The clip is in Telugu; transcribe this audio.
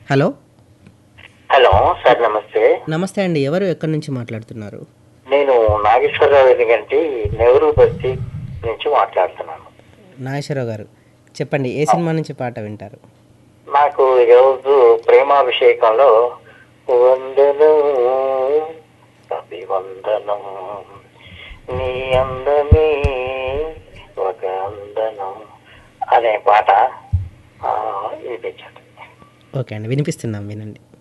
హలో హలో సార్ నమస్తే నమస్తే అండి ఎవరు ఎక్కడి నుంచి మాట్లాడుతున్నారు నేను నాగేశ్వరరావు ఎన్నికంటి నెహ్రూ బస్తీ నుంచి మాట్లాడుతున్నాను నాగేశ్వరరావు గారు చెప్పండి ఏ సినిమా నుంచి పాట వింటారు నాకు ఈరోజు ప్రేమాభిషేకంలో వందనం అభివందనం నీ అందమే ఒక అందనం అనే పాట ఆ, వినిపించండి ఓకే అండి వినిపిస్తున్నాం వినండి